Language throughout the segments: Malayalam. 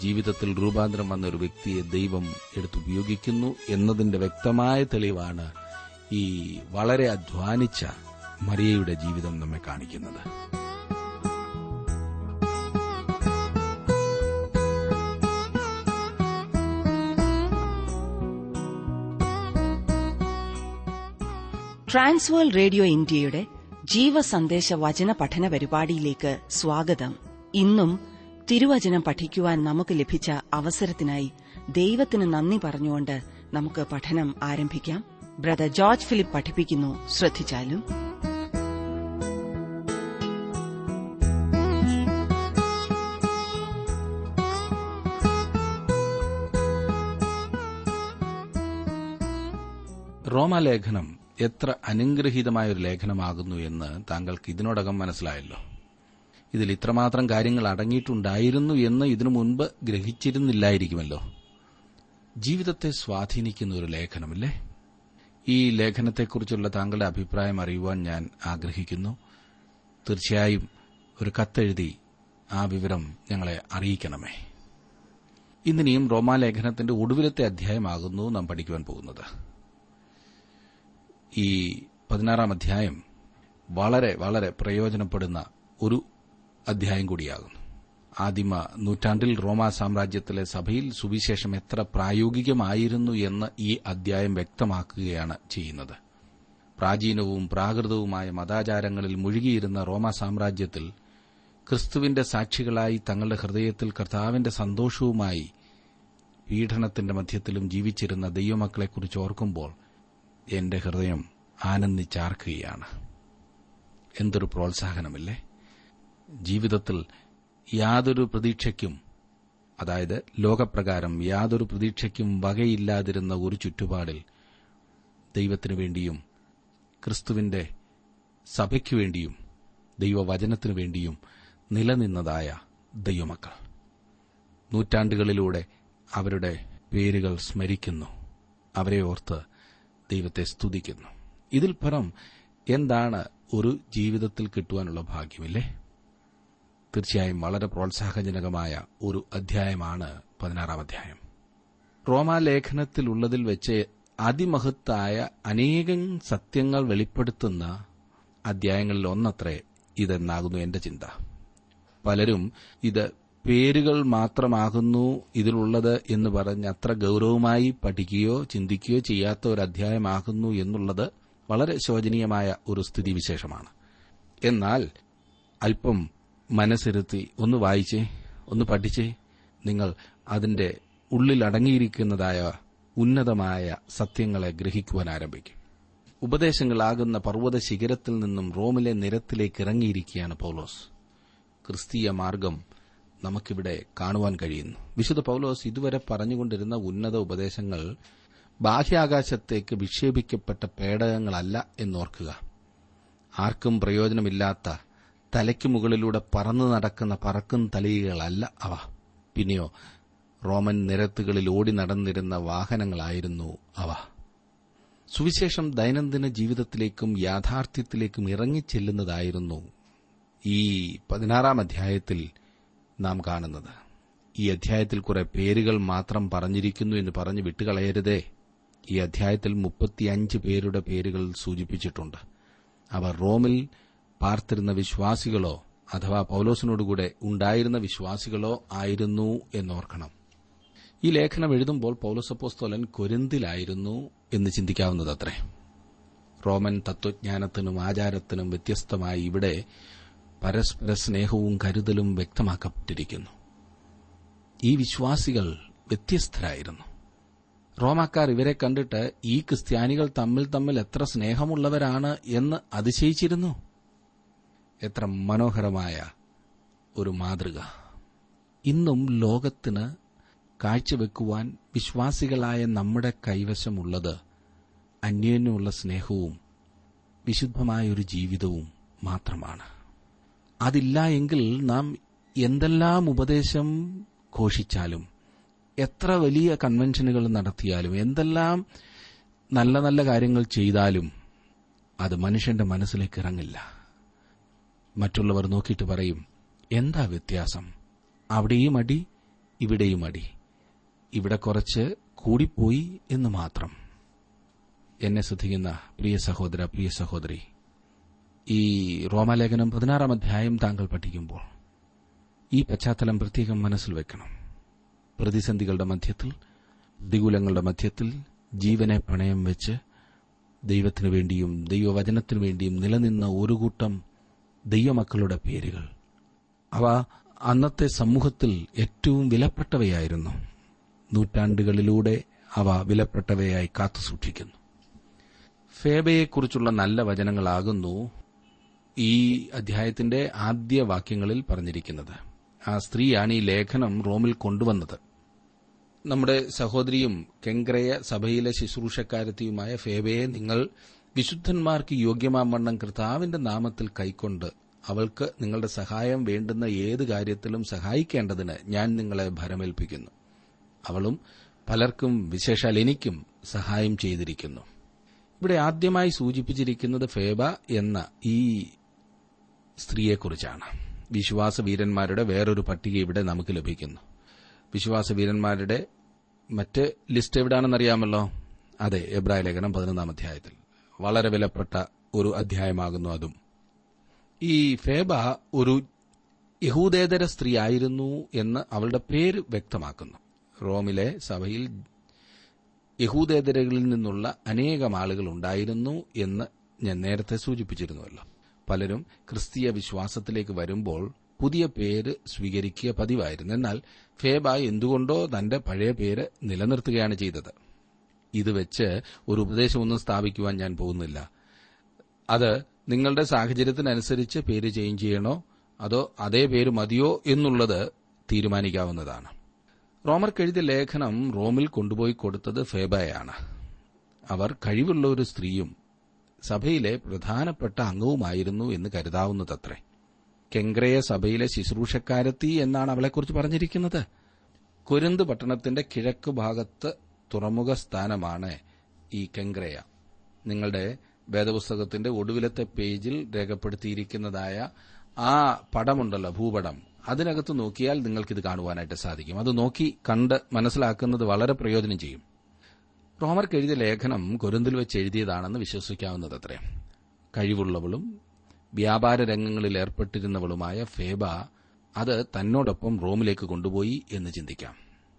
ജീവിതത്തിൽ രൂപാന്തരം വന്ന ഒരു വ്യക്തിയെ ദൈവം എടുത്തുപയോഗിക്കുന്നു എന്നതിന്റെ വ്യക്തമായ തെളിവാണ് ഈ വളരെ അധ്വാനിച്ച മറിയയുടെ ജീവിതം നമ്മെ കാണിക്കുന്നത് ട്രാൻസ്വേൾ റേഡിയോ ഇന്ത്യയുടെ ജീവസന്ദേശ വചന പഠന പരിപാടിയിലേക്ക് സ്വാഗതം ഇന്നും തിരുവചനം പഠിക്കുവാൻ നമുക്ക് ലഭിച്ച അവസരത്തിനായി ദൈവത്തിന് നന്ദി പറഞ്ഞുകൊണ്ട് നമുക്ക് പഠനം ആരംഭിക്കാം ബ്രദർ ജോർജ് ഫിലിപ്പ് പഠിപ്പിക്കുന്നു ശ്രദ്ധിച്ചാലും റോമാലേഖനം എത്ര അനുഗ്രഹീതമായ ഒരു ലേഖനമാകുന്നു എന്ന് താങ്കൾക്ക് ഇതിനോടകം മനസ്സിലായല്ലോ ഇതിൽ ഇത്രമാത്രം കാര്യങ്ങൾ അടങ്ങിയിട്ടുണ്ടായിരുന്നു എന്ന് ഇതിനു മുൻപ് ഗ്രഹിച്ചിരുന്നില്ലായിരിക്കുമല്ലോ ജീവിതത്തെ സ്വാധീനിക്കുന്ന ഒരു ലേഖനമില്ലേ ഈ ലേഖനത്തെക്കുറിച്ചുള്ള താങ്കളുടെ അഭിപ്രായം അറിയുവാൻ ഞാൻ ആഗ്രഹിക്കുന്നു തീർച്ചയായും ഒരു കത്തെഴുതി ആ വിവരം ഞങ്ങളെ അറിയിക്കണമേ ഇന്നിനിയും റോമാലേഖനത്തിന്റെ ഒടുവിലത്തെ അധ്യായമാകുന്നു നാം പഠിക്കുവാൻ പോകുന്നത് ഈ പതിനാറാം അധ്യായം വളരെ വളരെ പ്രയോജനപ്പെടുന്ന ഒരു അധ്യായം കൂടിയാകുന്നു ആദിമ നൂറ്റാണ്ടിൽ റോമാ സാമ്രാജ്യത്തിലെ സഭയിൽ സുവിശേഷം എത്ര പ്രായോഗികമായിരുന്നു എന്ന് ഈ അധ്യായം വ്യക്തമാക്കുകയാണ് ചെയ്യുന്നത് പ്രാചീനവും പ്രാകൃതവുമായ മതാചാരങ്ങളിൽ മുഴുകിയിരുന്ന റോമാ സാമ്രാജ്യത്തിൽ ക്രിസ്തുവിന്റെ സാക്ഷികളായി തങ്ങളുടെ ഹൃദയത്തിൽ കർത്താവിന്റെ സന്തോഷവുമായി പീഡനത്തിന്റെ മധ്യത്തിലും ജീവിച്ചിരുന്ന ദൈവമക്കളെക്കുറിച്ച് ഓർക്കുമ്പോൾ എന്റെ ഹൃദയം ആനന്ദിച്ചാർക്കുകയാണ് എന്തൊരു പ്രോത്സാഹനമില്ലേ ജീവിതത്തിൽ യാതൊരു പ്രതീക്ഷയ്ക്കും അതായത് ലോകപ്രകാരം യാതൊരു പ്രതീക്ഷയ്ക്കും വകയില്ലാതിരുന്ന ഒരു ചുറ്റുപാടിൽ ദൈവത്തിനു വേണ്ടിയും ക്രിസ്തുവിന്റെ സഭയ്ക്കു വേണ്ടിയും ദൈവവചനത്തിനു വേണ്ടിയും നിലനിന്നതായ ദൈവമക്കൾ നൂറ്റാണ്ടുകളിലൂടെ അവരുടെ പേരുകൾ സ്മരിക്കുന്നു അവരെ ഓർത്ത് ദൈവത്തെ സ്തുതിക്കുന്നു ഇതിൽ പുറം എന്താണ് ഒരു ജീവിതത്തിൽ കിട്ടുവാനുള്ള ഭാഗ്യമില്ലേ തീർച്ചയായും വളരെ പ്രോത്സാഹജനകമായ ഒരു അധ്യായമാണ് പതിനാറാം അധ്യായം റോമാലേഖനത്തിലുള്ളതിൽ വെച്ച് അതിമഹത്തായ അനേകം സത്യങ്ങൾ വെളിപ്പെടുത്തുന്ന അധ്യായങ്ങളിൽ ഒന്നത്രേ ഇതെന്നാകുന്നു എന്റെ ചിന്ത പലരും ഇത് പേരുകൾ മാത്രമാകുന്നു ഇതിലുള്ളത് എന്ന് പറഞ്ഞ് അത്ര ഗൌരവമായി പഠിക്കുകയോ ചിന്തിക്കുകയോ ചെയ്യാത്ത ഒരു അധ്യായമാകുന്നു എന്നുള്ളത് വളരെ ശോചനീയമായ ഒരു സ്ഥിതിവിശേഷമാണ് എന്നാൽ അല്പം മനസ്സിരുത്തി ഒന്ന് വായിച്ചേ ഒന്ന് പഠിച്ചേ നിങ്ങൾ അതിന്റെ ഉള്ളിൽ അടങ്ങിയിരിക്കുന്നതായ ഉന്നതമായ സത്യങ്ങളെ ഗ്രഹിക്കുവാൻ ആരംഭിക്കും ഉപദേശങ്ങളാകുന്ന പർവ്വത ശിഖരത്തിൽ നിന്നും റോമിലെ നിരത്തിലേക്ക് ഇറങ്ങിയിരിക്കുകയാണ് പൌലോസ് ക്രിസ്തീയ മാർഗം നമുക്കിവിടെ കാണുവാൻ കഴിയുന്നു വിശുദ്ധ പൌലോസ് ഇതുവരെ പറഞ്ഞുകൊണ്ടിരുന്ന ഉന്നത ഉപദേശങ്ങൾ ബാഹ്യാകാശത്തേക്ക് വിക്ഷേപിക്കപ്പെട്ട പേടകങ്ങളല്ല എന്നോർക്കുക ആർക്കും പ്രയോജനമില്ലാത്ത തലയ്ക്ക് മുകളിലൂടെ പറന്നു നടക്കുന്ന പറക്കും തലയികളല്ല അവ പിന്നെയോ റോമൻ നിരത്തുകളിൽ ഓടി നടന്നിരുന്ന വാഹനങ്ങളായിരുന്നു അവ സുവിശേഷം ദൈനംദിന ജീവിതത്തിലേക്കും യാഥാർത്ഥ്യത്തിലേക്കും ഇറങ്ങിച്ചെല്ലുന്നതായിരുന്നു ഈ പതിനാറാം അധ്യായത്തിൽ നാം കാണുന്നത് ഈ അധ്യായത്തിൽ കുറെ പേരുകൾ മാത്രം പറഞ്ഞിരിക്കുന്നു എന്ന് പറഞ്ഞ് വിട്ടുകളയരുതേ ഈ അധ്യായത്തിൽ മുപ്പത്തിയഞ്ച് പേരുടെ പേരുകൾ സൂചിപ്പിച്ചിട്ടുണ്ട് അവർ റോമിൽ പാർത്തിരുന്ന വിശ്വാസികളോ അഥവാ പൌലോസിനോടുകൂടെ ഉണ്ടായിരുന്ന വിശ്വാസികളോ ആയിരുന്നു എന്നോർക്കണം ഈ ലേഖനം എഴുതുമ്പോൾ പൌലോസപ്പോസ്തോലൻ കൊരിന്തിലായിരുന്നു എന്ന് ചിന്തിക്കാവുന്നതത്രേ റോമൻ തത്വജ്ഞാനത്തിനും ആചാരത്തിനും വ്യത്യസ്തമായി ഇവിടെ പരസ്പര സ്നേഹവും കരുതലും വ്യക്തമാക്കപ്പെട്ടിരിക്കുന്നു ഈ വിശ്വാസികൾ വ്യത്യസ്തരായിരുന്നു റോമാക്കാർ ഇവരെ കണ്ടിട്ട് ഈ ക്രിസ്ത്യാനികൾ തമ്മിൽ തമ്മിൽ എത്ര സ്നേഹമുള്ളവരാണ് എന്ന് അതിശയിച്ചിരുന്നു എത്ര മനോഹരമായ ഒരു മാതൃക ഇന്നും ലോകത്തിന് കാഴ്ചവെക്കുവാൻ വിശ്വാസികളായ നമ്മുടെ കൈവശമുള്ളത് അന്യോന്യമുള്ള സ്നേഹവും വിശുദ്ധമായ ഒരു ജീവിതവും മാത്രമാണ് അതില്ല എങ്കിൽ നാം എന്തെല്ലാം ഉപദേശം ഘോഷിച്ചാലും എത്ര വലിയ കൺവെൻഷനുകൾ നടത്തിയാലും എന്തെല്ലാം നല്ല നല്ല കാര്യങ്ങൾ ചെയ്താലും അത് മനുഷ്യന്റെ മനസ്സിലേക്ക് ഇറങ്ങില്ല മറ്റുള്ളവർ നോക്കിയിട്ട് പറയും എന്താ വ്യത്യാസം അവിടെയും അടി ഇവിടെയും അടി ഇവിടെ കുറച്ച് കൂടിപ്പോയി എന്ന് മാത്രം എന്നെ ശ്രദ്ധിക്കുന്ന പ്രിയ സഹോദര പ്രിയ സഹോദരി ഈ റോമാലേഖനം പതിനാറാം അധ്യായം താങ്കൾ പഠിക്കുമ്പോൾ ഈ പശ്ചാത്തലം പ്രത്യേകം മനസ്സിൽ വെക്കണം പ്രതിസന്ധികളുടെ മധ്യത്തിൽ പ്രതികൂലങ്ങളുടെ മധ്യത്തിൽ ജീവനെ പണയം വെച്ച് ദൈവത്തിനു വേണ്ടിയും ദൈവവചനത്തിനു വേണ്ടിയും നിലനിന്ന ഒരു കൂട്ടം ദൈവമക്കളുടെ പേരുകൾ അവ അന്നത്തെ സമൂഹത്തിൽ ഏറ്റവും വിലപ്പെട്ടവയായിരുന്നു നൂറ്റാണ്ടുകളിലൂടെ അവ വിലപ്പെട്ടവയായി കാത്തുസൂക്ഷിക്കുന്നു ഫേബയെക്കുറിച്ചുള്ള നല്ല വചനങ്ങളാകുന്നു ഈ അധ്യായത്തിന്റെ ആദ്യ വാക്യങ്ങളിൽ പറഞ്ഞിരിക്കുന്നത് ആ സ്ത്രീയാണ് ഈ ലേഖനം റോമിൽ കൊണ്ടുവന്നത് നമ്മുടെ സഹോദരിയും കെങ്ക്രയ സഭയിലെ ശുശ്രൂഷക്കാരത്തിയുമായ ഫേബയെ നിങ്ങൾ വിശുദ്ധന്മാർക്ക് യോഗ്യമാവണ്ണം കർത്താവിന്റെ നാമത്തിൽ കൈക്കൊണ്ട് അവൾക്ക് നിങ്ങളുടെ സഹായം വേണ്ടുന്ന ഏത് കാര്യത്തിലും സഹായിക്കേണ്ടതിന് ഞാൻ നിങ്ങളെ ഭരമേൽപ്പിക്കുന്നു അവളും പലർക്കും വിശേഷാൽ എനിക്കും സഹായം ചെയ്തിരിക്കുന്നു ഇവിടെ ആദ്യമായി സൂചിപ്പിച്ചിരിക്കുന്നത് ഫേബ എന്ന ഈ സ്ത്രീയെക്കുറിച്ചാണ് വിശ്വാസവീരന്മാരുടെ വേറൊരു പട്ടിക ഇവിടെ നമുക്ക് ലഭിക്കുന്നു വിശ്വാസവീരന്മാരുടെ മറ്റ് ലിസ്റ്റ് എവിടാണെന്നറിയാമല്ലോ അതെ എബ്രായ ലേഖനം പതിനൊന്നാം അധ്യായത്തിൽ വളരെ വിലപ്പെട്ട ഒരു അധ്യായമാകുന്നു അതും ഈ ഫേബ ഒരു യഹൂദേതര സ്ത്രീ ആയിരുന്നു എന്ന് അവളുടെ പേര് വ്യക്തമാക്കുന്നു റോമിലെ സഭയിൽ യഹൂദേതരകളിൽ നിന്നുള്ള അനേകം ആളുകൾ ഉണ്ടായിരുന്നു എന്ന് ഞാൻ നേരത്തെ സൂചിപ്പിച്ചിരുന്നുവല്ലോ പലരും ക്രിസ്തീയ വിശ്വാസത്തിലേക്ക് വരുമ്പോൾ പുതിയ പേര് സ്വീകരിക്കുക പതിവായിരുന്നു എന്നാൽ ഫേബ എന്തുകൊണ്ടോ തന്റെ പഴയ പേര് നിലനിർത്തുകയാണ് ചെയ്തത് ഇത് വെച്ച് ഒരു ഉപദേശമൊന്നും സ്ഥാപിക്കുവാൻ ഞാൻ പോകുന്നില്ല അത് നിങ്ങളുടെ സാഹചര്യത്തിനനുസരിച്ച് പേര് ചേഞ്ച് ചെയ്യണോ അതോ അതേ പേര് മതിയോ എന്നുള്ളത് തീരുമാനിക്കാവുന്നതാണ് റോമർക്ക് എഴുതിയ ലേഖനം റോമിൽ കൊണ്ടുപോയി കൊടുത്തത് ഫേബയാണ് അവർ കഴിവുള്ള ഒരു സ്ത്രീയും സഭയിലെ പ്രധാനപ്പെട്ട അംഗവുമായിരുന്നു എന്ന് കരുതാവുന്നതത്രേ കെങ്ക്രയ സഭയിലെ ശുശ്രൂഷക്കാരത്തി എന്നാണ് അവളെക്കുറിച്ച് പറഞ്ഞിരിക്കുന്നത് കൊരിന്ത് പട്ടണത്തിന്റെ കിഴക്ക് ഭാഗത്ത് തുറമുഖ സ്ഥാനമാണ് ഈ കെങ്ക്രയ നിങ്ങളുടെ വേദപുസ്തകത്തിന്റെ ഒടുവിലത്തെ പേജിൽ രേഖപ്പെടുത്തിയിരിക്കുന്നതായ ആ പടമുണ്ടല്ലോ ഭൂപടം അതിനകത്ത് നോക്കിയാൽ നിങ്ങൾക്കിത് കാണുവാനായിട്ട് സാധിക്കും അത് നോക്കി കണ്ട് മനസ്സിലാക്കുന്നത് വളരെ പ്രയോജനം ചെയ്യും റോമർക്ക് എഴുതിയ ലേഖനം കൊരിന്തിൽ വെച്ച് എഴുതിയതാണെന്ന് വിശ്വസിക്കാവുന്നതത്രേ കഴിവുള്ളവളും വ്യാപാര രംഗങ്ങളിൽ ഏർപ്പെട്ടിരുന്നവളുമായ ഫേബ അത് തന്നോടൊപ്പം റോമിലേക്ക് കൊണ്ടുപോയി എന്ന് ചിന്തിക്കാം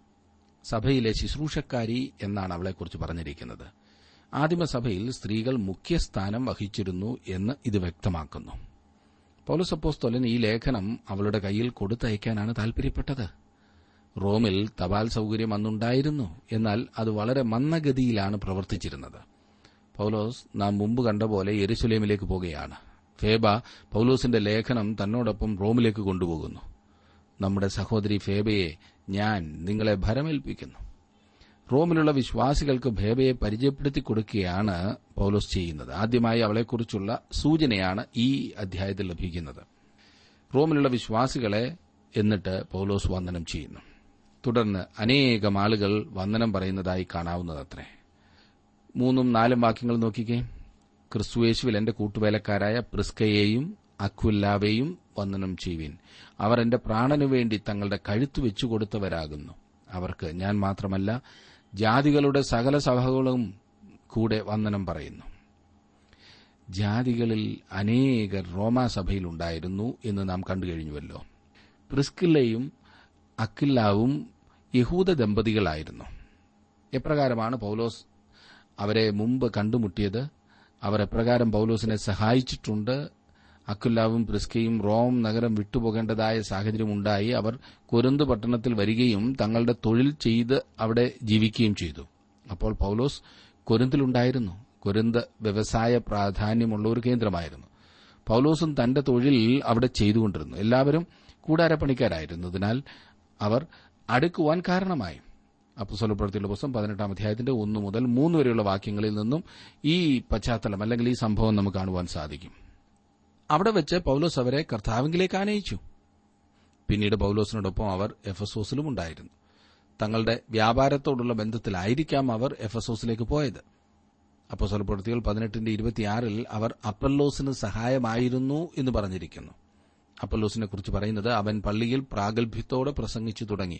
സഭയിലെ ശുശ്രൂഷക്കാരി എന്നാണ് അവളെക്കുറിച്ച് പറഞ്ഞിരിക്കുന്നത് ആദിമസഭയിൽ സ്ത്രീകൾ മുഖ്യസ്ഥാനം വഹിച്ചിരുന്നു എന്ന് ഇത് വ്യക്തമാക്കുന്നു പൗലസപ്പോസ്തോലൻ ഈ ലേഖനം അവളുടെ കയ്യിൽ കൊടുത്തയക്കാനാണ് താൽപര്യപ്പെട്ടത് റോമിൽ തപാൽ സൌകര്യം അന്നുണ്ടായിരുന്നു എന്നാൽ അത് വളരെ മന്ദഗതിയിലാണ് പ്രവർത്തിച്ചിരുന്നത് പൌലോസ് നാം മുമ്പ് കണ്ട പോലെ യെരുസലേമിലേക്ക് പോകുകയാണ് ഫേബ പൌലോസിന്റെ ലേഖനം തന്നോടൊപ്പം റോമിലേക്ക് കൊണ്ടുപോകുന്നു നമ്മുടെ സഹോദരി ഫേബയെ ഞാൻ നിങ്ങളെ ഭരമേൽപ്പിക്കുന്നു റോമിലുള്ള വിശ്വാസികൾക്ക് ഫേബയെ പരിചയപ്പെടുത്തി കൊടുക്കുകയാണ് പൌലോസ് ചെയ്യുന്നത് ആദ്യമായി അവളെക്കുറിച്ചുള്ള സൂചനയാണ് ഈ അധ്യായത്തിൽ ലഭിക്കുന്നത് റോമിലുള്ള വിശ്വാസികളെ എന്നിട്ട് പൌലോസ് വന്ദനം ചെയ്യുന്നു തുടർന്ന് അനേകം ആളുകൾ വന്ദനം പറയുന്നതായി കാണാവുന്നതത്രേ മൂന്നും നാലും വാക്യങ്ങൾ നോക്കിക്കേ ക്രിസ്തുവേശുവിൽ എന്റെ കൂട്ടുവേലക്കാരായ പ്രിസ്കയെയും അക്വില്ലാവെയും വന്ദനം ചെയ്യുവിൻ അവർ എന്റെ പ്രാണനു വേണ്ടി തങ്ങളുടെ കഴുത്തു വെച്ചുകൊടുത്തവരാകുന്നു അവർക്ക് ഞാൻ മാത്രമല്ല ജാതികളുടെ സകല സഭകളും കൂടെ വന്ദനം പറയുന്നു ജാതികളിൽ അനേകർ റോമാസഭയിലുണ്ടായിരുന്നു എന്ന് നാം കണ്ടുകഴിഞ്ഞുവല്ലോ പ്രിസ്കില്ലയും അക്കില്ലാവും യഹൂദ ദമ്പതികളായിരുന്നു എപ്രകാരമാണ് പൌലോസ് അവരെ മുമ്പ് കണ്ടുമുട്ടിയത് അവർ എപ്രകാരം പൌലോസിനെ സഹായിച്ചിട്ടുണ്ട് അക്കുല്ലാവും പ്രിസ്കയും റോം നഗരം വിട്ടുപോകേണ്ടതായ സാഹചര്യമുണ്ടായി അവർ കൊരുന്ത് പട്ടണത്തിൽ വരികയും തങ്ങളുടെ തൊഴിൽ ചെയ്ത് അവിടെ ജീവിക്കുകയും ചെയ്തു അപ്പോൾ പൌലോസ് കൊരുന്തിലുണ്ടായിരുന്നു കൊരുന്ത് വ്യവസായ പ്രാധാന്യമുള്ള ഒരു കേന്ദ്രമായിരുന്നു പൌലോസും തന്റെ തൊഴിൽ അവിടെ ചെയ്തുകൊണ്ടിരുന്നു എല്ലാവരും കൂടാരപ്പണിക്കാരായിരുന്നതിനാൽ അവർ അടുക്കുവാൻ കാരണമായി അപ്പസ്വലപ്പെടുത്തിയുള്ള പുസ്തകം പതിനെട്ടാം അധ്യായത്തിന്റെ ഒന്ന് മുതൽ മൂന്ന് വരെയുള്ള വാക്യങ്ങളിൽ നിന്നും ഈ പശ്ചാത്തലം അല്ലെങ്കിൽ ഈ സംഭവം നമുക്ക് കാണുവാൻ സാധിക്കും അവിടെ വെച്ച് പൌലോസ് അവരെ കർത്താവിംഗിലേക്ക് ആനയിച്ചു പിന്നീട് പൌലോസിനോടൊപ്പം അവർ എഫസോസിലും ഉണ്ടായിരുന്നു തങ്ങളുടെ വ്യാപാരത്തോടുള്ള ബന്ധത്തിലായിരിക്കാം അവർ എഫസോസിലേക്ക് പോയത് അപ്പസ്വലപ്പെടുത്തികൾ പതിനെട്ടിന്റെ ഇരുപത്തിയാറിൽ അവർ അപ്പല്ലോസിന് സഹായമായിരുന്നു എന്ന് പറഞ്ഞിരിക്കുന്നു അപ്പല്ലോസിനെ കുറിച്ച് പറയുന്നത് അവൻ പള്ളിയിൽ പ്രാഗൽഭ്യത്തോടെ പ്രസംഗിച്ചു തുടങ്ങി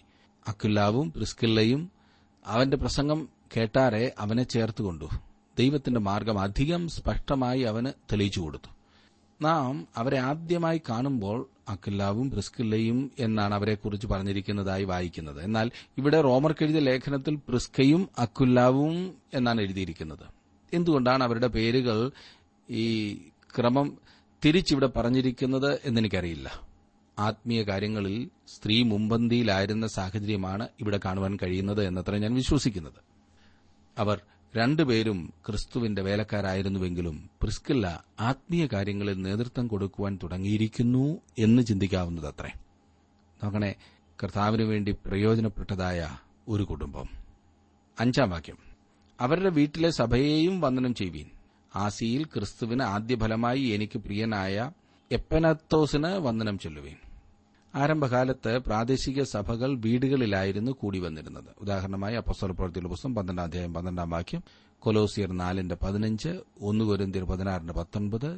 അക്കുല്ലാവും പ്രിസ്കില്ലയും അവന്റെ പ്രസംഗം കേട്ടാറെ അവനെ ചേർത്തുകൊണ്ടു ദൈവത്തിന്റെ മാർഗം അധികം സ്പഷ്ടമായി അവന് തെളിയിച്ചു കൊടുത്തു നാം അവരെ ആദ്യമായി കാണുമ്പോൾ അക്കുല്ലാവും പ്രിസ്കില്ലയും എന്നാണ് അവരെക്കുറിച്ച് പറഞ്ഞിരിക്കുന്നതായി വായിക്കുന്നത് എന്നാൽ ഇവിടെ റോമർക്കെഴുതിയ ലേഖനത്തിൽ പ്രിസ്കയും അക്കുല്ലാവും എന്നാണ് എഴുതിയിരിക്കുന്നത് എന്തുകൊണ്ടാണ് അവരുടെ പേരുകൾ ഈ ക്രമം തിരിച്ചിവിടെ പറഞ്ഞിരിക്കുന്നത് എന്നെനിക്കറിയില്ല ആത്മീയ കാര്യങ്ങളിൽ സ്ത്രീ മുമ്പന്തിയിലായിരുന്ന സാഹചര്യമാണ് ഇവിടെ കാണുവാൻ കഴിയുന്നത് എന്നത്ര ഞാൻ വിശ്വസിക്കുന്നത് അവർ രണ്ടുപേരും ക്രിസ്തുവിന്റെ വേലക്കാരായിരുന്നുവെങ്കിലും പ്രിസ്കില്ല ആത്മീയ കാര്യങ്ങളിൽ നേതൃത്വം കൊടുക്കുവാൻ തുടങ്ങിയിരിക്കുന്നു എന്ന് ചിന്തിക്കാവുന്നതത്രേ നോക്കണേ കർത്താവിനു വേണ്ടി പ്രയോജനപ്പെട്ടതായ ഒരു കുടുംബം അഞ്ചാം വാക്യം അവരുടെ വീട്ടിലെ സഭയെയും വന്ദനം ചെയ്യുവീൻ ആസിയിൽ ക്രിസ്തുവിന് ആദ്യഫലമായി എനിക്ക് പ്രിയനായ എപ്പനത്തോസിന് വന്ദനം ചൊല്ലുവീൻ ആരംഭകാലത്ത് പ്രാദേശിക സഭകൾ വീടുകളിലായിരുന്നു കൂടി വന്നിരുന്നത് ഉദാഹരണമായി അപ്പസ്തല പ്രവൃത്തിയുടെ പുസ്തകം പന്ത്രണ്ടാം അധ്യായം പന്ത്രണ്ടാം വാക്യം കൊലോസിയർ നാലിന്റെ പതിനഞ്ച് ഒന്ന് കൊരിന്തിയർ പതിനാറിന്റെ പത്തൊൻപത്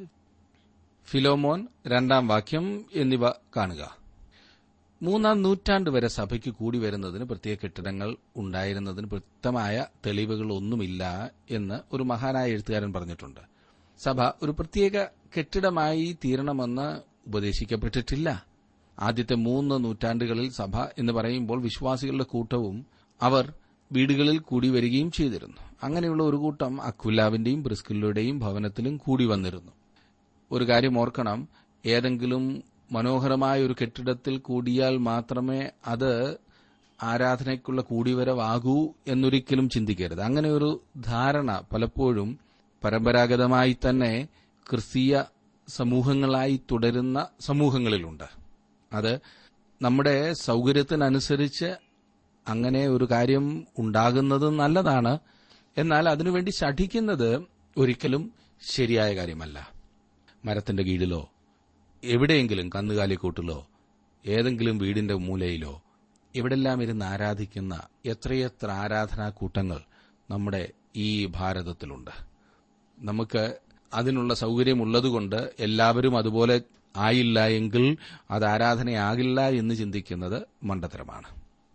ഫിലോമോൻ രണ്ടാം വാക്യം എന്നിവ കാണുക മൂന്നാം നൂറ്റാണ്ട് വരെ സഭയ്ക്ക് കൂടി വരുന്നതിന് പ്രത്യേക കെട്ടിടങ്ങൾ ഉണ്ടായിരുന്നതിന് വ്യക്തമായ തെളിവുകളൊന്നുമില്ല എന്ന് ഒരു മഹാനായ എഴുത്തുകാരൻ പറഞ്ഞിട്ടുണ്ട് സഭ ഒരു പ്രത്യേക കെട്ടിടമായി തീരണമെന്ന് ഉപദേശിക്കപ്പെട്ടിട്ടില്ല ആദ്യത്തെ മൂന്ന് നൂറ്റാണ്ടുകളിൽ സഭ എന്ന് പറയുമ്പോൾ വിശ്വാസികളുടെ കൂട്ടവും അവർ വീടുകളിൽ കൂടി വരികയും ചെയ്തിരുന്നു അങ്ങനെയുള്ള ഒരു കൂട്ടം അക്കുലാവിന്റെയും ബ്രിസ്കില്ലുടെയും ഭവനത്തിലും കൂടി വന്നിരുന്നു ഒരു കാര്യം ഓർക്കണം ഏതെങ്കിലും മനോഹരമായ ഒരു കെട്ടിടത്തിൽ കൂടിയാൽ മാത്രമേ അത് ആരാധനയ്ക്കുള്ള കൂടിവരവാകൂ എന്നൊരിക്കലും ചിന്തിക്കരുത് അങ്ങനെ ഒരു ധാരണ പലപ്പോഴും പരമ്പരാഗതമായി തന്നെ ക്രിസ്തീയ സമൂഹങ്ങളായി തുടരുന്ന സമൂഹങ്ങളിലുണ്ട് അത് നമ്മുടെ സൗകര്യത്തിനനുസരിച്ച് അങ്ങനെ ഒരു കാര്യം ഉണ്ടാകുന്നത് നല്ലതാണ് എന്നാൽ അതിനുവേണ്ടി ശഠിക്കുന്നത് ഒരിക്കലും ശരിയായ കാര്യമല്ല മരത്തിന്റെ കീഴിലോ എവിടെയെങ്കിലും കന്നുകാലിക്കൂട്ടിലോ ഏതെങ്കിലും വീടിന്റെ മൂലയിലോ എവിടെല്ലാം ഇരുന്ന് ആരാധിക്കുന്ന എത്രയെത്ര ആരാധനാ കൂട്ടങ്ങൾ നമ്മുടെ ഈ ഭാരതത്തിലുണ്ട് നമുക്ക് അതിനുള്ള സൗകര്യമുള്ളതുകൊണ്ട് എല്ലാവരും അതുപോലെ ആയില്ല എങ്കിൽ അത് ആരാധനയാകില്ല എന്ന് ചിന്തിക്കുന്നത് മണ്ടത്തരമാണ്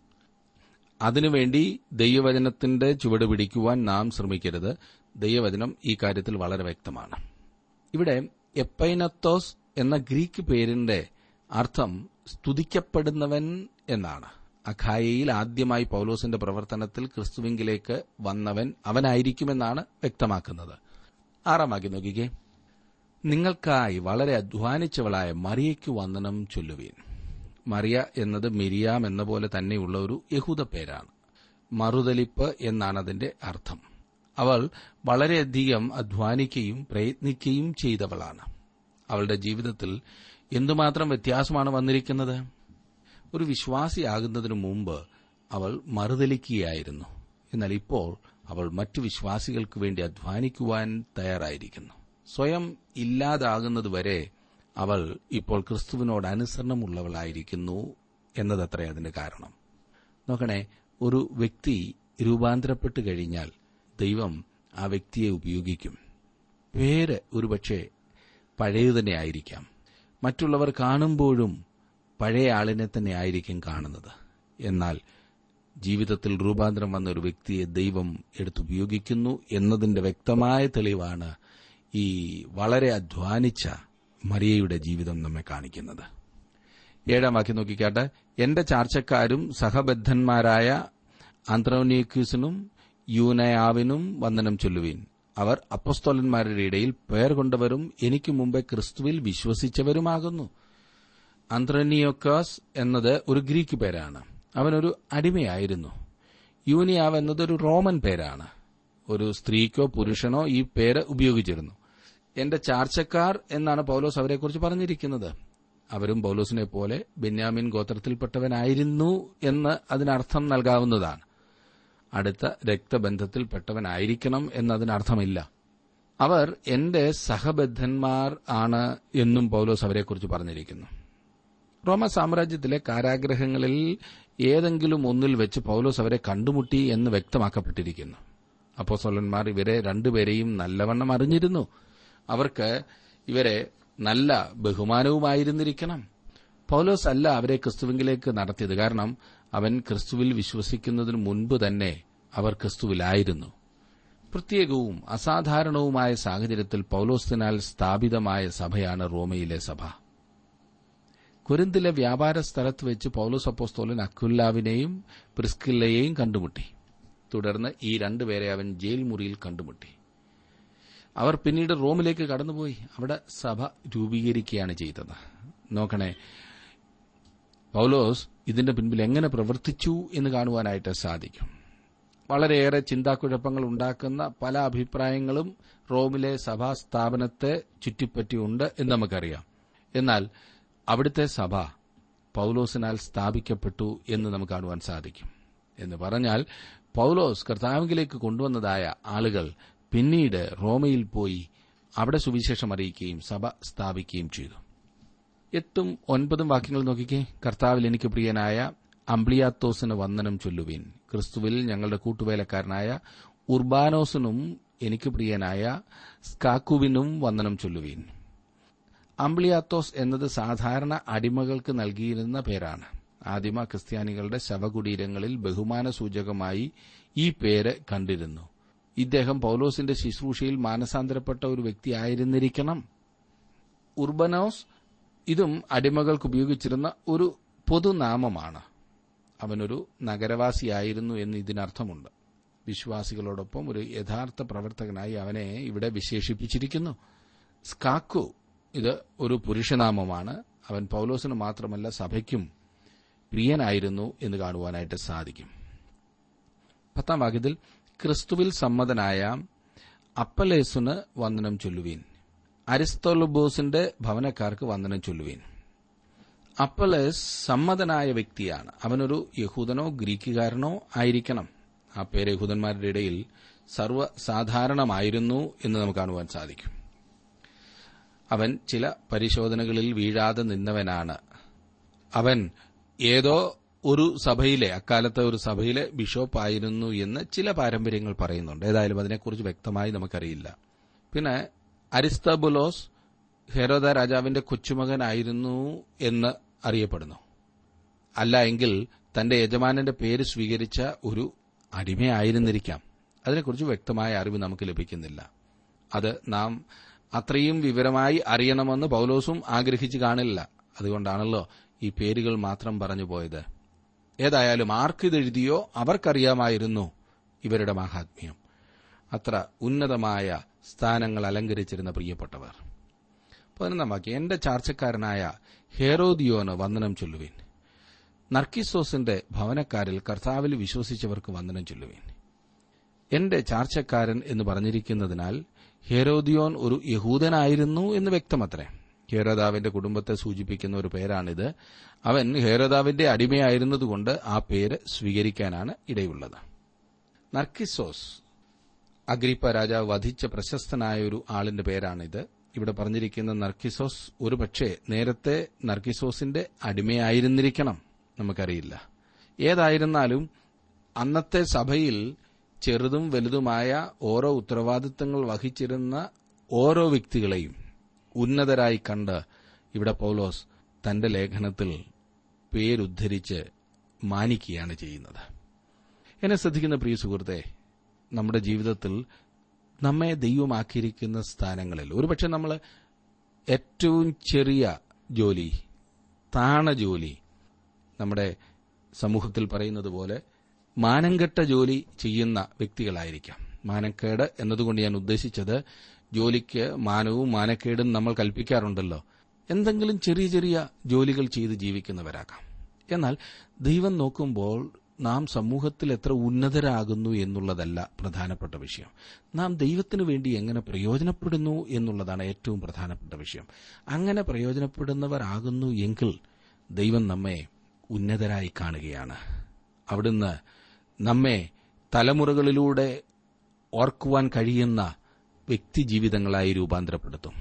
അതിനുവേണ്ടി ദൈവവചനത്തിന്റെ ചുവട് പിടിക്കുവാൻ നാം ശ്രമിക്കരുത് ദൈവവചനം ഈ കാര്യത്തിൽ വളരെ വ്യക്തമാണ് ഇവിടെ എപ്പൈനത്തോസ് എന്ന ഗ്രീക്ക് പേരിന്റെ അർത്ഥം സ്തുതിക്കപ്പെടുന്നവൻ എന്നാണ് അഖായയിൽ ആദ്യമായി പൌലോസിന്റെ പ്രവർത്തനത്തിൽ ക്രിസ്തുവിങ്കിലേക്ക് വന്നവൻ അവനായിരിക്കുമെന്നാണ് വ്യക്തമാക്കുന്നത് ആറാം വാക്യം നോക്കിക്കേ നിങ്ങൾക്കായി വളരെ അധ്വാനിച്ചവളായ മറിയയ്ക്ക് വന്ദനം ചൊല്ലുവീൻ മറിയ എന്നത് മിരിയാം എന്ന പോലെ തന്നെയുള്ള ഒരു യഹൂദ പേരാണ് മറുതലിപ്പ് എന്നാണ് അതിന്റെ അർത്ഥം അവൾ വളരെയധികം അധ്വാനിക്കുകയും പ്രയത്നിക്കുകയും ചെയ്തവളാണ് അവളുടെ ജീവിതത്തിൽ എന്തുമാത്രം വ്യത്യാസമാണ് വന്നിരിക്കുന്നത് ഒരു വിശ്വാസിയാകുന്നതിനു മുമ്പ് അവൾ മറുതലിക്കുകയായിരുന്നു എന്നാൽ ഇപ്പോൾ അവൾ മറ്റു വിശ്വാസികൾക്ക് വേണ്ടി അധ്വാനിക്കുവാൻ തയ്യാറായിരിക്കുന്നു സ്വയം ഇല്ലാതാകുന്നതുവരെ അവൾ ഇപ്പോൾ ക്രിസ്തുവിനോട് അനുസരണമുള്ളവളായിരിക്കുന്നു എന്നതത്രേ അതിന്റെ കാരണം നോക്കണേ ഒരു വ്യക്തി രൂപാന്തരപ്പെട്ടു കഴിഞ്ഞാൽ ദൈവം ആ വ്യക്തിയെ ഉപയോഗിക്കും പേര് ഒരുപക്ഷെ പഴയത് തന്നെ ആയിരിക്കാം മറ്റുള്ളവർ കാണുമ്പോഴും പഴയ ആളിനെ തന്നെ ആയിരിക്കും കാണുന്നത് എന്നാൽ ജീവിതത്തിൽ രൂപാന്തരം വന്ന ഒരു വ്യക്തിയെ ദൈവം എടുത്തുപയോഗിക്കുന്നു എന്നതിന്റെ വ്യക്തമായ തെളിവാണ് ഈ വളരെ അധ്വാനിച്ച മറിയയുടെ ജീവിതം നമ്മെ കാണിക്കുന്നത് ഏഴാം വാക്യം നോക്കിക്കാട്ടെ എന്റെ ചാർച്ചക്കാരും സഹബദ്ധന്മാരായ ആന്ത്രോനിയക്യൂസിനും യൂനയാവിനും വന്ദനം ചൊല്ലുവീൻ അവർ അപ്പസ്തോലന്മാരുടെ ഇടയിൽ പേർ കൊണ്ടവരും എനിക്ക് മുമ്പേ ക്രിസ്തുവിൽ വിശ്വസിച്ചവരുമാകുന്നു അന്ത്രനിയോക്കാസ് എന്നത് ഒരു ഗ്രീക്ക് പേരാണ് അവനൊരു അടിമയായിരുന്നു യൂനിയാവ് എന്നത് ഒരു റോമൻ പേരാണ് ഒരു സ്ത്രീക്കോ പുരുഷനോ ഈ പേര് ഉപയോഗിച്ചിരുന്നു എന്റെ ചാർച്ചക്കാർ എന്നാണ് പൗലോസ് അവരെക്കുറിച്ച് പറഞ്ഞിരിക്കുന്നത് അവരും പൗലോസിനെ പോലെ ബെന്യാമിൻ ഗോത്രത്തിൽപ്പെട്ടവനായിരുന്നു എന്ന് അതിനർത്ഥം നൽകാവുന്നതാണ് അടുത്ത രക്തബന്ധത്തിൽപ്പെട്ടവനായിരിക്കണം എന്നതിനർത്ഥമില്ല അവർ എന്റെ സഹബദ്ധന്മാർ ആണ് എന്നും പൗലോസ് അവരെക്കുറിച്ച് പറഞ്ഞിരിക്കുന്നു റോമ സാമ്രാജ്യത്തിലെ കാരാഗ്രഹങ്ങളിൽ ഏതെങ്കിലും ഒന്നിൽ വെച്ച് പൗലോസ് അവരെ കണ്ടുമുട്ടി എന്ന് വ്യക്തമാക്കപ്പെട്ടിരിക്കുന്നു അപ്പോസോലന്മാർ ഇവരെ രണ്ടുപേരെയും നല്ലവണ്ണം അറിഞ്ഞിരുന്നു അവർക്ക് ഇവരെ നല്ല ബഹുമാനവുമായിരുന്നിരിക്കണം പൗലോസ് അല്ല അവരെ ക്രിസ്തുവിങ്കിലേക്ക് നടത്തിയത് കാരണം അവൻ ക്രിസ്തുവിൽ വിശ്വസിക്കുന്നതിന് മുൻപ് തന്നെ അവർ ക്രിസ്തുവിലായിരുന്നു പ്രത്യേകവും അസാധാരണവുമായ സാഹചര്യത്തിൽ പൌലോസ്തിനാൽ സ്ഥാപിതമായ സഭയാണ് റോമയിലെ സഭ കുരിന്തിലെ വ്യാപാര സ്ഥലത്ത് വെച്ച് പൌലോസ് അപ്പോസ്തോലൻ അക്കുല്ലാവിനെയും പ്രിസ്കില്ലയെയും കണ്ടുമുട്ടി തുടർന്ന് ഈ രണ്ടുപേരെ അവൻ ജയിൽ മുറിയിൽ കണ്ടുമുട്ടി അവർ പിന്നീട് റോമിലേക്ക് കടന്നുപോയി അവിടെ സഭ രൂപീകരിക്കുകയാണ് ചെയ്തത് നോക്കണേ പൌലോസ് ഇതിന്റെ പിൻപിൽ എങ്ങനെ പ്രവർത്തിച്ചു എന്ന് കാണുവാനായിട്ട് സാധിക്കും വളരെയേറെ ചിന്താക്കുഴപ്പങ്ങൾ ഉണ്ടാക്കുന്ന പല അഭിപ്രായങ്ങളും റോമിലെ സഭാ സ്ഥാപനത്തെ ചുറ്റിപ്പറ്റിയുണ്ട് എന്ന് നമുക്കറിയാം എന്നാൽ അവിടുത്തെ സഭ പൌലോസിനാൽ സ്ഥാപിക്കപ്പെട്ടു എന്ന് നമുക്ക് കാണുവാൻ സാധിക്കും എന്ന് പറഞ്ഞാൽ പൌലോസ് കർത്താവിലേക്ക് കൊണ്ടുവന്നതായ ആളുകൾ പിന്നീട് റോമയിൽ പോയി അവിടെ സുവിശേഷം അറിയിക്കുകയും സഭ സ്ഥാപിക്കുകയും ചെയ്തു എട്ടും ഒൻപതും വാക്യങ്ങൾ നോക്കിക്കേ കർത്താവിൽ എനിക്ക് പ്രിയനായ അംബ്ലിയാത്തോസിന് വന്ദനം ചൊല്ലുവിൻ ക്രിസ്തുവിൽ ഞങ്ങളുടെ കൂട്ടുവേലക്കാരനായ ഉർബാനോസിനും എനിക്ക് പ്രിയനായ സ്കാക്കുവിനും വന്ദനം ചൊല്ലുവിൻ അംബ്ലിയാത്തോസ് എന്നത് സാധാരണ അടിമകൾക്ക് നൽകിയിരുന്ന പേരാണ് ആദിമ ക്രിസ്ത്യാനികളുടെ ശവകുടീരങ്ങളിൽ ബഹുമാന സൂചകമായി ഈ പേര് കണ്ടിരുന്നു ഇദ്ദേഹം പൌലോസിന്റെ ശുശ്രൂഷയിൽ മാനസാന്തരപ്പെട്ട ഒരു വ്യക്തിയായിരുന്നിരിക്കണം ഉർബനോസ് ഇതും അടിമകൾക്ക് ഉപയോഗിച്ചിരുന്ന ഒരു പൊതുനാമമാണ് അവനൊരു നഗരവാസിയായിരുന്നു എന്ന് ഇതിനർത്ഥമുണ്ട് വിശ്വാസികളോടൊപ്പം ഒരു യഥാർത്ഥ പ്രവർത്തകനായി അവനെ ഇവിടെ വിശേഷിപ്പിച്ചിരിക്കുന്നു സ്കാക്കു ഇത് ഒരു പുരുഷനാമമാണ് അവൻ പൌലോസിന് മാത്രമല്ല സഭയ്ക്കും പ്രിയനായിരുന്നു എന്ന് കാണുവാനായിട്ട് സാധിക്കും പത്താം വാക്യത്തിൽ ക്രിസ്തുവിൽ സമ്മതനായ അപ്പലേസുന് വന്ദനം ചൊല്ലുവീൻ അരിസ്തോലബോസിന്റെ ഭവനക്കാർക്ക് വന്ദനം ചൊല്ലുവീൻ അപ്പലേസ് സമ്മതനായ വ്യക്തിയാണ് അവനൊരു യഹൂദനോ ഗ്രീക്കുകാരനോ ആയിരിക്കണം ആ പേര് യഹൂദന്മാരുടെ ഇടയിൽ സർവ്വസാധാരണമായിരുന്നു എന്ന് നമുക്ക് കാണുവാൻ സാധിക്കും അവൻ ചില പരിശോധനകളിൽ വീഴാതെ നിന്നവനാണ് അവൻ ഏതോ ഒരു സഭയിലെ അക്കാലത്തെ ഒരു സഭയിലെ ബിഷോപ്പായിരുന്നു എന്ന് ചില പാരമ്പര്യങ്ങൾ പറയുന്നുണ്ട് ഏതായാലും അതിനെക്കുറിച്ച് വ്യക്തമായി നമുക്കറിയില്ല പിന്നെ അരിസ്തബുലോസ് ഹെരോദ രാജാവിന്റെ കൊച്ചുമകനായിരുന്നു എന്ന് അറിയപ്പെടുന്നു അല്ല എങ്കിൽ തന്റെ യജമാനന്റെ പേര് സ്വീകരിച്ച ഒരു അടിമയായിരുന്നിരിക്കാം അതിനെക്കുറിച്ച് വ്യക്തമായ അറിവ് നമുക്ക് ലഭിക്കുന്നില്ല അത് നാം അത്രയും വിവരമായി അറിയണമെന്ന് പൌലോസും ആഗ്രഹിച്ചു കാണില്ല അതുകൊണ്ടാണല്ലോ ഈ പേരുകൾ മാത്രം പറഞ്ഞു പോയത് ഏതായാലും ആർക്കിതെഴുതിയോ അവർക്കറിയാമായിരുന്നു ഇവരുടെ മാഹാത്മ്യം അത്ര ഉന്നതമായ സ്ഥാനങ്ങൾ അലങ്കരിച്ചിരുന്ന പ്രിയപ്പെട്ടവർ പതിനൊന്നാം വാക്യം എന്റെ ചാർച്ചക്കാരനായ ഹേറോദിയോന് വന്ദനം ചൊല്ലുവിൻ നർക്കിസോസിന്റെ ഭവനക്കാരിൽ കർത്താവിൽ വിശ്വസിച്ചവർക്ക് വന്ദനം ചൊല്ലുവിൻ എന്റെ ചാർച്ചക്കാരൻ എന്ന് പറഞ്ഞിരിക്കുന്നതിനാൽ ഹേരോദിയോൻ ഒരു യഹൂദനായിരുന്നു എന്ന് വ്യക്തമത്രേ ഹേരോദാവിന്റെ കുടുംബത്തെ സൂചിപ്പിക്കുന്ന ഒരു പേരാണിത് അവൻ ഹേരോദാവിന്റെ അടിമയായിരുന്നതുകൊണ്ട് ആ പേര് സ്വീകരിക്കാനാണ് ഇടയുള്ളത് നർക്കിസോസ് അഗ്രിപ്പ രാജാവ് വധിച്ച പ്രശസ്തനായ ഒരു ആളിന്റെ പേരാണിത് ഇവിടെ പറഞ്ഞിരിക്കുന്ന നർക്കിസോസ് ഒരുപക്ഷെ നേരത്തെ നർക്കിസോസിന്റെ അടിമയായിരുന്നിരിക്കണം നമുക്കറിയില്ല ഏതായിരുന്നാലും അന്നത്തെ സഭയിൽ ചെറുതും വലുതുമായ ഓരോ ഉത്തരവാദിത്തങ്ങൾ വഹിച്ചിരുന്ന ഓരോ വ്യക്തികളെയും ഉന്നതരായി കണ്ട് ഇവിടെ പൌലോസ് തന്റെ ലേഖനത്തിൽ പേരുദ്ധരിച്ച് മാനിക്കുകയാണ് ചെയ്യുന്നത് എന്നെ ശ്രദ്ധിക്കുന്ന പ്രിയ സുഹൃത്തെ നമ്മുടെ ജീവിതത്തിൽ നമ്മെ ദൈവമാക്കിയിരിക്കുന്ന സ്ഥാനങ്ങളിൽ ഒരുപക്ഷെ നമ്മൾ ഏറ്റവും ചെറിയ ജോലി താണ ജോലി നമ്മുടെ സമൂഹത്തിൽ പറയുന്നത് പോലെ മാനംകെട്ട ജോലി ചെയ്യുന്ന വ്യക്തികളായിരിക്കാം മാനക്കേട് എന്നതുകൊണ്ട് ഞാൻ ഉദ്ദേശിച്ചത് ജോലിക്ക് മാനവും മാനക്കേടും നമ്മൾ കൽപ്പിക്കാറുണ്ടല്ലോ എന്തെങ്കിലും ചെറിയ ചെറിയ ജോലികൾ ചെയ്ത് ജീവിക്കുന്നവരാകാം എന്നാൽ ദൈവം നോക്കുമ്പോൾ നാം സമൂഹത്തിൽ എത്ര ഉന്നതരാകുന്നു എന്നുള്ളതല്ല പ്രധാനപ്പെട്ട വിഷയം നാം ദൈവത്തിനു വേണ്ടി എങ്ങനെ പ്രയോജനപ്പെടുന്നു എന്നുള്ളതാണ് ഏറ്റവും പ്രധാനപ്പെട്ട വിഷയം അങ്ങനെ പ്രയോജനപ്പെടുന്നവരാകുന്നു എങ്കിൽ ദൈവം നമ്മെ ഉന്നതരായി കാണുകയാണ് അവിടുന്ന് നമ്മെ തലമുറകളിലൂടെ ഓർക്കുവാൻ കഴിയുന്ന വ്യക്തിജീവിതങ്ങളായി രൂപാന്തരപ്പെടുത്തും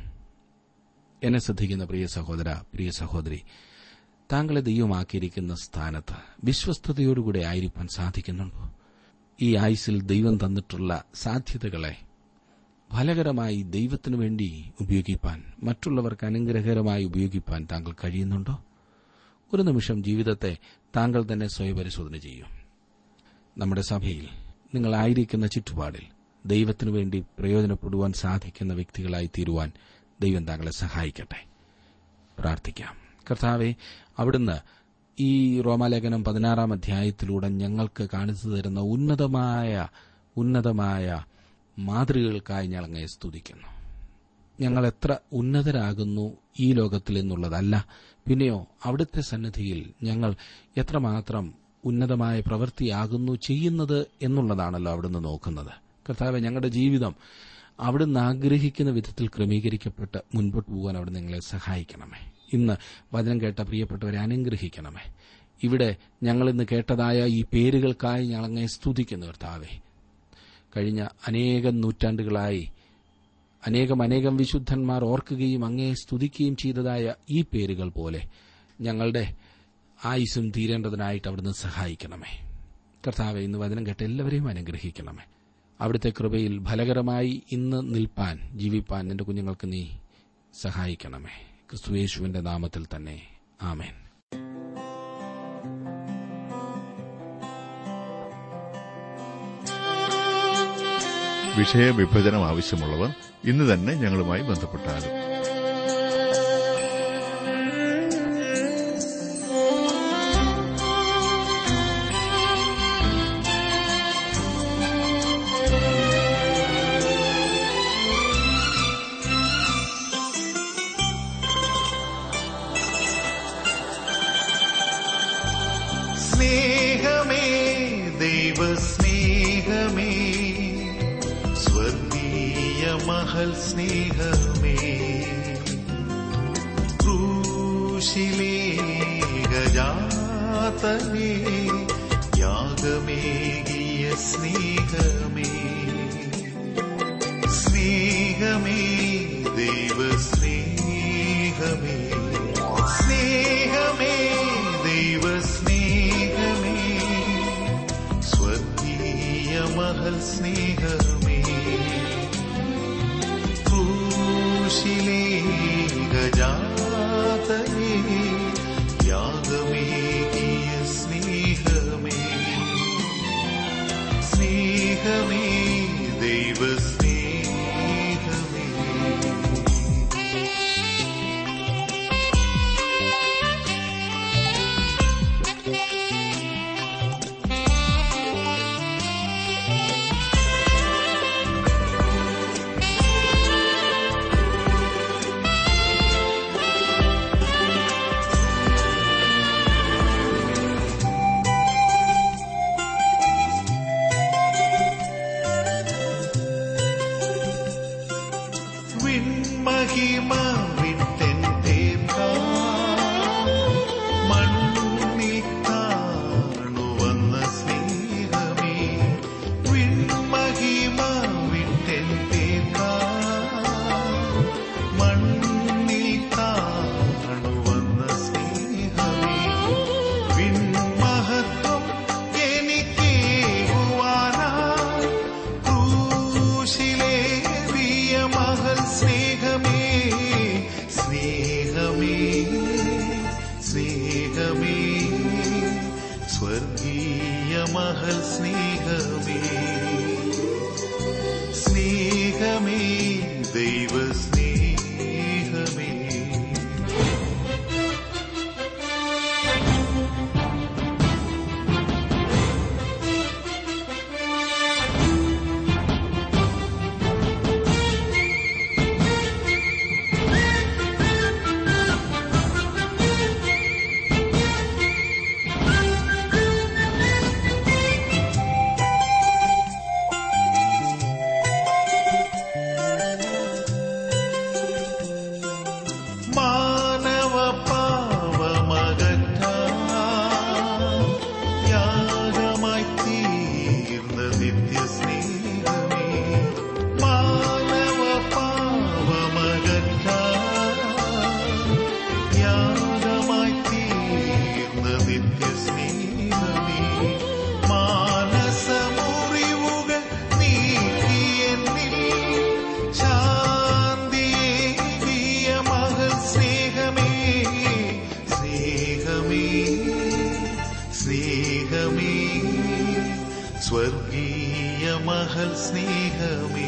എന്നെ ശ്രദ്ധിക്കുന്ന പ്രിയ സഹോദര പ്രിയ സഹോദരി താങ്കളെ ദൈവമാക്കിയിരിക്കുന്ന സ്ഥാനത്ത് വിശ്വസ്തയോടുകൂടെ ആയിരിക്കാൻ സാധിക്കുന്നുണ്ടോ ഈ ആയുസിൽ ദൈവം തന്നിട്ടുള്ള സാധ്യതകളെ ഫലകരമായി ദൈവത്തിനു വേണ്ടി ഉപയോഗിപ്പാൻ മറ്റുള്ളവർക്ക് അനുഗ്രഹകരമായി ഉപയോഗിപ്പാൻ താങ്കൾ കഴിയുന്നുണ്ടോ ഒരു നിമിഷം ജീവിതത്തെ താങ്കൾ തന്നെ സ്വയപരിശോധന ചെയ്യൂ നമ്മുടെ സഭയിൽ നിങ്ങളായിരിക്കുന്ന ചുറ്റുപാടിൽ ദൈവത്തിനു വേണ്ടി പ്രയോജനപ്പെടുവാൻ സാധിക്കുന്ന വ്യക്തികളായി തീരുവാൻ ദൈവം താങ്കളെ സഹായിക്കട്ടെ പ്രാർത്ഥിക്കാം കർത്താവെ അവിടുന്ന് ഈ റോമാലേഖനം പതിനാറാം അധ്യായത്തിലൂടെ ഞങ്ങൾക്ക് കാണിച്ചു തരുന്ന ഉന്നതമായ ഉന്നതമായ മാതൃകകൾക്കായി ഞങ്ങൾ അങ്ങയെ സ്തുതിക്കുന്നു ഞങ്ങൾ എത്ര ഉന്നതരാകുന്നു ഈ ലോകത്തിൽ എന്നുള്ളതല്ല പിന്നെയോ അവിടുത്തെ സന്നിധിയിൽ ഞങ്ങൾ എത്രമാത്രം ഉന്നതമായ പ്രവൃത്തിയാകുന്നു ചെയ്യുന്നത് എന്നുള്ളതാണല്ലോ അവിടുന്ന് നോക്കുന്നത് കർത്താവ് ഞങ്ങളുടെ ജീവിതം അവിടുന്ന് ആഗ്രഹിക്കുന്ന വിധത്തിൽ ക്രമീകരിക്കപ്പെട്ട് മുൻപോട്ട് പോകാൻ അവിടെ നിങ്ങളെ സഹായിക്കണമേ ഇന്ന് വചനം കേട്ട പ്രിയപ്പെട്ടവരെ അനുഗ്രഹിക്കണമേ ഇവിടെ ഞങ്ങൾ ഇന്ന് കേട്ടതായ ഈ പേരുകൾക്കായി ഞങ്ങളങ്ങെ സ്തുതിക്കുന്നു കർത്താവെ കഴിഞ്ഞ അനേകം നൂറ്റാണ്ടുകളായി അനേകം അനേകം വിശുദ്ധന്മാർ ഓർക്കുകയും അങ്ങേ സ്തുതിക്കുകയും ചെയ്തതായ ഈ പേരുകൾ പോലെ ഞങ്ങളുടെ ആയുസും തീരേണ്ടതിനായിട്ട് അവിടുന്ന് സഹായിക്കണമേ കർത്താവെ ഇന്ന് വചനം കേട്ട് എല്ലാവരെയും അനുഗ്രഹിക്കണമേ അവിടുത്തെ കൃപയിൽ ഫലകരമായി ഇന്ന് നിൽപ്പാൻ ജീവിപ്പാൻ നിന്റെ കുഞ്ഞുങ്ങൾക്ക് നീ സഹായിക്കണമേ ക്രിസ്തുയേശുവിന്റെ നാമത്തിൽ തന്നെ ആമേൻ വിഷയവിഭജനം ആവശ്യമുള്ളവർ ഇന്ന് തന്നെ ഞങ്ങളുമായി ബന്ധപ്പെട്ടാലും സ്നേഹമേ ദൈവസ്നേഹമേ സ്വർഗീയ മഹൽ സ്നേഹമേ ക്രൂശിലേ ഗജാതനേ യാഗമേകിയ സ്നേഹമേ സ്നേഹമേ ദൈവസ്നേഹമേ സ്നേഹമേ ദൈവസ്നേഹമേ സ്വർഗീയ മഹൽ സ്നേഹമേ ക്രൂശിലേ ഗജാതനേ യാഗമേകിയ സ്നേഹമേ സ്നേഹമേ ദൈവസ്നേഹമേ വിൺമഹിമ വിട്ടെൻ തീർക്കാ മണ്ണിൽ കാണുവന്ന സ്നേഹമേ വിൺമഹിമ വിട്ടെൻ തീർക്കാ മണ്ണിൽ കാണുവന്ന സ്നേഹമേ വിൺമഹത്വം എനിക്കേകുവാനാ ക്രൂശിലേറിയ മഹൽ സ്നേഹമേ സ്നേഹമേ സ്നേഹമേ സ്വർഗീയ മഹൽ സ്നേഹമേ സ്നേഹമേ ദൈവ സ്നേഹമേ സ്വർഗീയ മഹൽ സ്നേഹമേ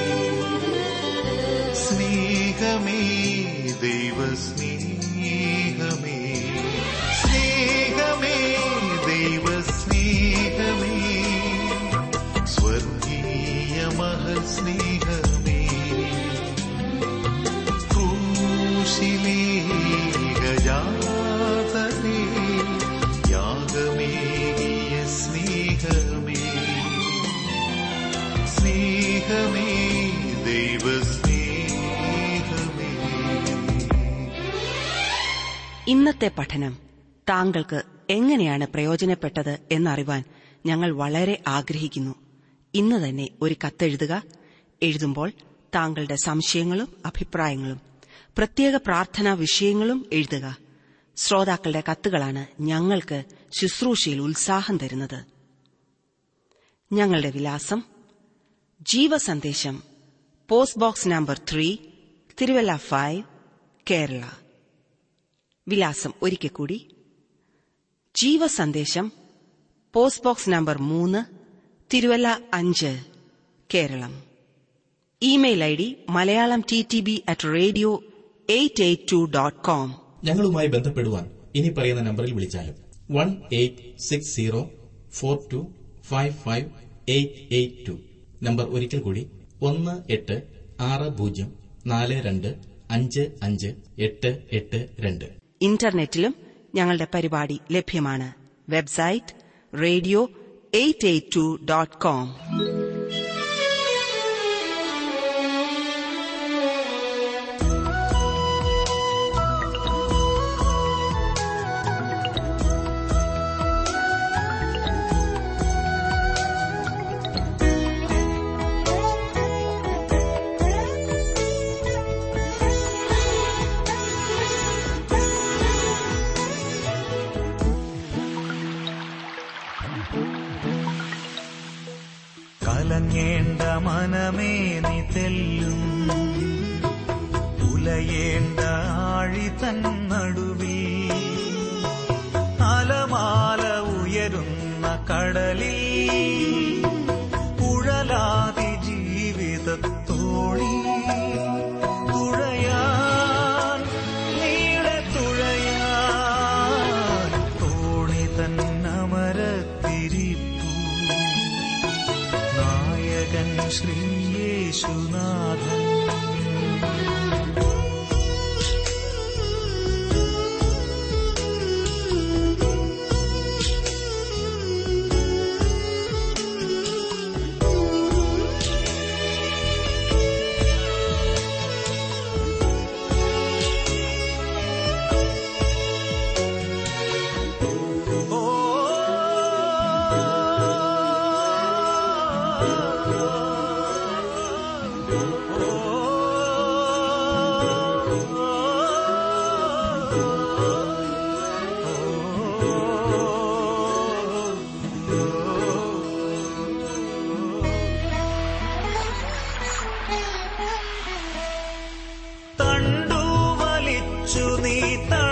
സ്നേഹമേ ദൈവ സ്നേഹമേ സ്നേഹമേ ദൈവ സ്നേഹമേ സ്വർഗീയ മഹൽ സ്നേഹമേ ക്രൂശിലേ ഗജാതനേ യാഗമേകിയ സ്നേഹമേ സ്നേഹമേ ദൈവ സ്നേഹമേ ഇന്നത്തെ പഠനം താങ്കൾക്ക് എങ്ങനെയാണ് പ്രയോജനപ്പെട്ടത് എന്നറിവാൻ ഞങ്ങൾ വളരെ ആഗ്രഹിക്കുന്നു ഇന്ന് തന്നെ ഒരു കത്തെഴുതുക എഴുതുമ്പോൾ താങ്കളുടെ സംശയങ്ങളും അഭിപ്രായങ്ങളും പ്രത്യേക പ്രാർത്ഥനാ വിഷയങ്ങളും എഴുതുക ശ്രോതാക്കളുടെ കത്തുകളാണ് ഞങ്ങൾക്ക് ശുശ്രൂഷയിൽ ഉത്സാഹം തരുന്നത് ഞങ്ങളുടെ വിലാസം Jeevasandesham post box number three Thiruvalla five Kerala വിലാസം ഒരിക്കൽ കൂടി ജീവസന്ദേശം പോസ്റ്റ് ബോക്സ് നമ്പർ മൂന്ന് തിരുവല്ല അഞ്ച് Keralam email I D Malayalam T T B at radio eight eight two dot com ഞങ്ങളുമായി ബന്ധപ്പെടുവാൻ ഇനി പറയുന്ന നമ്പറിൽ വിളിച്ചാലും one eight six zero four two five five eight eight two number ഒരിക്കൽ കൂടി ഒന്ന് എട്ട് ആറ് പൂജ്യം നാല് രണ്ട് അഞ്ച് അഞ്ച് എട്ട് എട്ട് രണ്ട് ഇന്റർനെറ്റിലും ഞങ്ങളുടെ പരിപാടി ലഭ്യമാണ് website radio eight eight two dot com കലങ്ങേണ്ട മനമേ നീ തെല്ലും ഉലയേണ്ട ആഴി തന്നടുവിൽ അലമാല ഉയരുന്ന കടലിൽ ഉഴലാതി ജീവിതത്തോണി തുഴയാൻ നീളെ തുഴയാൻ തോണി തന്നമരത്തിരിപ്പൂ നായകൻ ശ്രീയേശുനാഥൻ തണ്ടു വലിച്ചു നീ